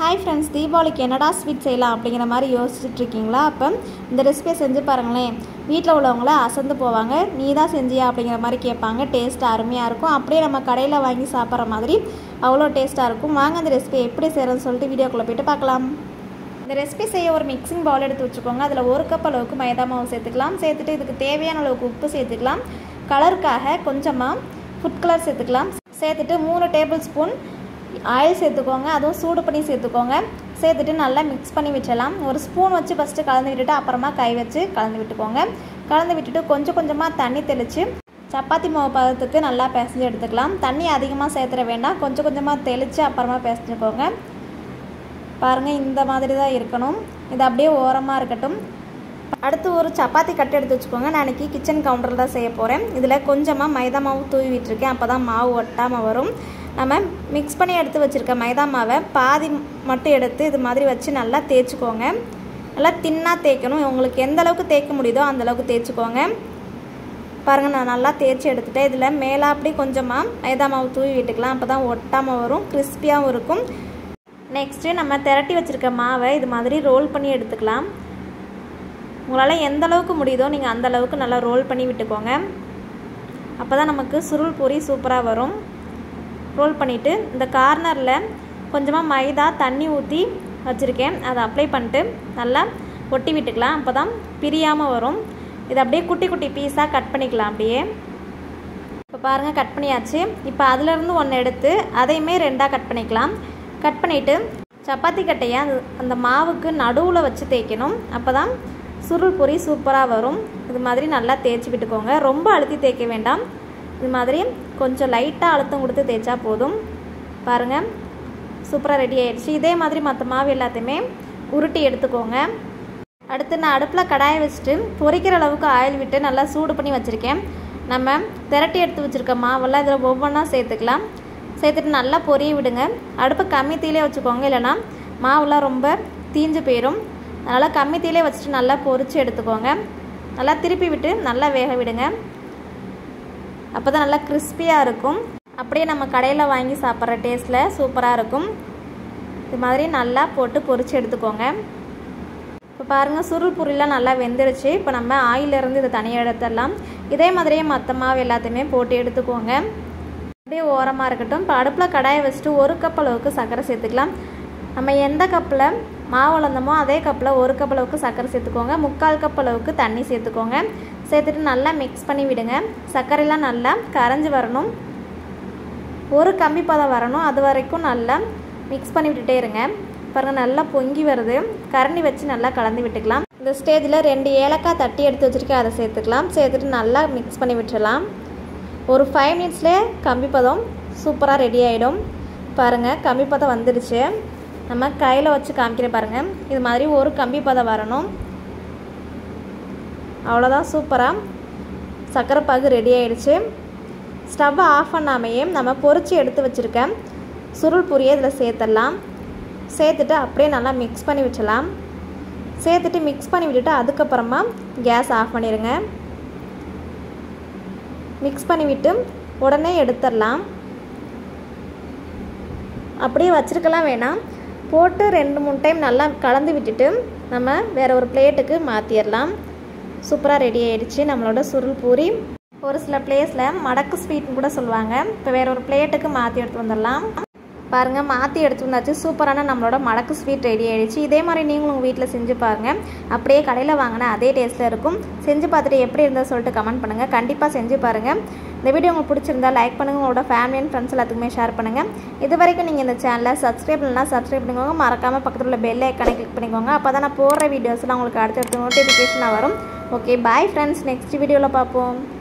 hi friends தீபாவளிக்கு என்னடா sweet செய்யலாம் அப்படிங்கிற மாதிரி யோசிச்சுட்டு இருக்கீங்களா அப்போ இந்த ரெசிபியை செஞ்சு பாருங்களேன் வீட்டில் உள்ளவங்கள அசந்து போவாங்க நீ தான் செஞ்சியா அப்படிங்கிற மாதிரி கேட்பாங்க டேஸ்ட் அருமையாக இருக்கும் அப்படியே நம்ம கடையில் வாங்கி சாப்பிட்ற மாதிரி அவ்வளோ டேஸ்ட்டாக இருக்கும் வாங்க அந்த ரெசிபியை எப்படி செய்கிறதுன்னு சொல்லிட்டு வீடியோக்குள்ளே போயிட்டு பார்க்கலாம் இந்த ரெசிபி செய்ய ஒரு மிக்சிங் பவுல் எடுத்து வச்சுக்கோங்க அதில் ஒரு கப் அளவுக்கு மைதா மாவு சேர்த்துக்கலாம் சேர்த்துட்டு இதுக்கு தேவையான அளவுக்கு உப்பு சேர்த்துக்கலாம் கலருக்காக கொஞ்சமாக ஃபுட் கலர் சேர்த்துக்கலாம் சேர்த்துட்டு மூணு டேபிள் ஸ்பூன் ஆயில் சேர்த்துக்கோங்க அதுவும் சூடு பண்ணி சேர்த்துக்கோங்க சேர்த்துட்டு நல்லா மிக்ஸ் பண்ணி வச்சிடலாம் ஒரு ஸ்பூன் வச்சு ஃபஸ்ட்டு கலந்து விட்டுட்டு அப்புறமா கை வச்சு கலந்து விட்டுக்கோங்க கலந்து விட்டுட்டு கொஞ்சம் கொஞ்சமாக தண்ணி தெளித்து சப்பாத்தி மாவு பதத்துக்கு நல்லா பிசைஞ்சு எடுத்துக்கலாம் தண்ணி அதிகமாக சேர்த்துட வேண்டாம் கொஞ்சம் கொஞ்சமாக தெளித்து அப்புறமா பிசைஞ்சுக்கோங்க பாருங்கள் இந்த மாதிரி தான் இருக்கணும் இது அப்படியே ஓரமாக இருக்கட்டும் அடுத்து ஒரு சப்பாத்தி கட்டு எடுத்து வச்சுக்கோங்க நான் இன்றைக்கி கிச்சன் கவுண்டரில் தான் செய்ய போகிறேன் இதில் கொஞ்சமாக மைதா மாவு தூவி விட்டுருக்கேன் அப்போ தான் மாவு ஒட்டாமல் வரும் நம்ம மிக்ஸ் பண்ணி எடுத்து வச்சுருக்க மைதா மாவை பாதி மட்டும் எடுத்து இது மாதிரி வச்சு நல்லா தேய்ச்சிக்கோங்க நல்லா தின்னாக தேய்க்கணும் உங்களுக்கு எந்த அளவுக்கு தேய்க்க முடியுதோ அந்த அளவுக்கு தேய்ச்சிக்கோங்க பாருங்கள் நான் நல்லா தேய்ச்சி எடுத்துகிட்டேன் இதில் மேலே அப்படி கொஞ்சமாக மைதா மாவு தூவி விட்டுக்கலாம் அப்போ தான் ஒட்டாமல் வரும் கிறிஸ்பியாகவும் இருக்கும் நெக்ஸ்ட்டு நம்ம திரட்டி வச்சுருக்க மாவை இது மாதிரி ரோல் பண்ணி எடுத்துக்கலாம் உங்களால் எந்த அளவுக்கு முடியுதோ நீங்கள் அந்த அளவுக்கு நல்லா ரோல் பண்ணி விட்டுக்கோங்க அப்போ தான் நமக்கு சுருள் பூரி சூப்பராக வரும் ரோல் பண்ணிவிட்டு இந்த கார்னரில் கொஞ்சமாக மைதா தண்ணி ஊற்றி வச்சுருக்கேன் அதை அப்ளை பண்ணிட்டு நல்லா ஒட்டி விட்டுக்கலாம் அப்போ தான் பிரியாமல் வரும் இதை அப்படியே குட்டி குட்டி பீஸாக கட் பண்ணிக்கலாம் அப்படியே இப்போ பாருங்கள் கட் பண்ணியாச்சு இப்போ அதிலேருந்து ஒன்று எடுத்து அதையுமே ரெண்டாக கட் பண்ணிக்கலாம் கட் பண்ணிவிட்டு சப்பாத்தி கட்டையை அது அந்த மாவுக்கு நடுவில் வச்சு தேய்க்கணும் அப்போ தான் சுருள் பொரி சூப்பராக வரும் இது மாதிரி நல்லா தேய்ச்சி விட்டுக்கோங்க ரொம்ப அழுத்தி தேய்க்க வேண்டாம் இது மாதிரி கொஞ்சம் லைட்டாக அழுத்தம் கொடுத்து தேய்ச்சா போதும் பாருங்கள் சூப்பராக ரெடி ஆகிடுச்சு இதே மாதிரி மற்ற மாவு எல்லாத்தையுமே உருட்டி எடுத்துக்கோங்க அடுத்து நான் அடுப்பில் கடாயை வச்சுட்டு பொரிக்கிற அளவுக்கு ஆயில் விட்டு நல்லா சூடு பண்ணி வச்சுருக்கேன் நம்ம திரட்டி எடுத்து வச்சுருக்க மாவெல்லாம் இதில் ஒவ்வொன்றா சேர்த்துக்கலாம் சேர்த்துட்டு நல்லா பொரிய விடுங்க அடுப்பு கம்மி தீலே வச்சுக்கோங்க இல்லைனா மாவுலாம் ரொம்ப தீஞ்சு போயிடும் அதனால் கம்மி தீலே வச்சுட்டு நல்லா பொரித்து எடுத்துக்கோங்க நல்லா திருப்பி விட்டு நல்லா வேக விடுங்க அப்போ தான் நல்லா கிறிஸ்பியாக இருக்கும் அப்படியே நம்ம கடையில் வாங்கி சாப்பிட்ற டேஸ்ட்டில் சூப்பராக இருக்கும் இது மாதிரி நல்லா போட்டு பொரித்து எடுத்துக்கோங்க இப்போ பாருங்கள் சுருள் பொரியெலாம் நல்லா வெந்துருச்சு இப்போ நம்ம ஆயிலிருந்து இதை தனியாக எடுத்துடலாம் இதே மாதிரியே மற்ற மாவு எல்லாத்தையுமே போட்டு எடுத்துக்கோங்க அப்படியே ஓரமாக இருக்கட்டும் இப்போ அடுப்பில் கடாயை வச்சுட்டு ஒரு கப் அளவுக்கு சர்க்கரை சேர்த்துக்கலாம் நம்ம எந்த கப்பில் மாவு வளர்ந்தோமோ அதே கப்பில் ஒரு கப் அளவுக்கு சர்க்கரை சேர்த்துக்கோங்க முக்கால் கப் அளவுக்கு தண்ணி சேர்த்துக்கோங்க சேர்த்துட்டு நல்லா மிக்ஸ் பண்ணி விடுங்க சர்க்கரைலாம் நல்லா கரைஞ்சி வரணும் ஒரு கம்பி பதம் வரணும் அது வரைக்கும் நல்லா மிக்ஸ் பண்ணி விட்டுட்டே இருங்க பாருங்கள் நல்லா பொங்கி வருது கரண்டி வச்சு நல்லா கலந்து விட்டுக்கலாம் இந்த ஸ்டேஜில் ரெண்டு ஏலக்காய் தட்டி எடுத்து வச்சுருக்கேன் அதை சேர்த்துக்கலாம் சேர்த்துட்டு நல்லா மிக்ஸ் பண்ணி விட்டுடலாம் ஒரு ஃபைவ் மினிட்ஸ்லேயே கம்பி பதம் சூப்பராக ரெடி ஆகிடும் பாருங்கள் கம்பி பதம் வந்துடுச்சு நம்ம கையில் வச்சு காமிக்கிற பாருங்கள் இது மாதிரி ஒரு கம்பி பதம் வரணும் அவ்வளோதான் சூப்பராக சர்க்கரை பாகு ரெடி ஆகிடுச்சு ஸ்டவ்வை ஆஃப் பண்ணாமையே நம்ம பொறிச்சு எடுத்து வச்சுருக்கேன் சுருள் பொரியை இதில் சேர்த்துடலாம் சேர்த்துட்டு அப்படியே நல்லா மிக்ஸ் பண்ணி வச்சலாம் சேர்த்துட்டு மிக்ஸ் பண்ணி விட்டுட்டு அதுக்கப்புறமா கேஸ் ஆஃப் பண்ணிடுங்க மிக்ஸ் பண்ணிவிட்டு உடனே எடுத்துடலாம் அப்படியே வச்சுருக்கலாம் வேணாம் போட்டு ரெண்டு மூணு டைம் நல்லா கலந்து விட்டுட்டு நம்ம வேறு ஒரு பிளேட்டுக்கு மாற்றிடலாம் சூப்பராக ரெடி ஆகிடுச்சு நம்மளோட சுருள் பூரி ஒரு சில பிளேஸில் மடக்கு ஸ்வீட்னு கூட சொல்லுவாங்க இப்போ வேறு ஒரு பிளேட்டுக்கு மாற்றி எடுத்து வந்துடலாம் பாருங்கள் மாற்றி எடுத்து வந்தாச்சு சூப்பரான நம்மளோட மடக்கு ஸ்வீட் ரெடி ஆகிடுச்சு இதே மாதிரி நீங்களும் உங்கள் வீட்டில் செஞ்சு பாருங்கள் அப்படியே கடையில் வாங்கினா அதே டேஸ்ட்டில் இருக்கும் செஞ்சு பார்த்துட்டு எப்படி இருந்தால் சொல்லிட்டு கமெண்ட் பண்ணுங்கள் கண்டிப்பாக செஞ்சு பாருங்கள் இந்த வீடியோ உங்களுக்கு பிடிச்சிருந்தா லைக் பண்ணுங்கள் உங்களோட ஃபேமிலி அண்ட் ஃப்ரெண்ட்ஸ் எல்லாத்துக்குமே ஷேர் பண்ணுங்கள் இது வரைக்கும் நீங்கள் இந்த சேனலை சப்ஸ்கிரைப் பண்ணலாம் சப்ஸ்கிரைப் பண்ணிக்கோங்க மறக்காமல் பக்கத்தில் உள்ள பெல் ஐக்கானை கிளிக் பண்ணிக்கோங்க அப்போ தான் நான் போடுற வீடியோஸ்லாம் உங்களுக்கு அடுத்தடுத்த நோட்டிஃபிகேஷனாக வரும் ஓகே பாய் ஃப்ரெண்ட்ஸ் நெக்ஸ்ட் வீடியோவில் பார்ப்போம்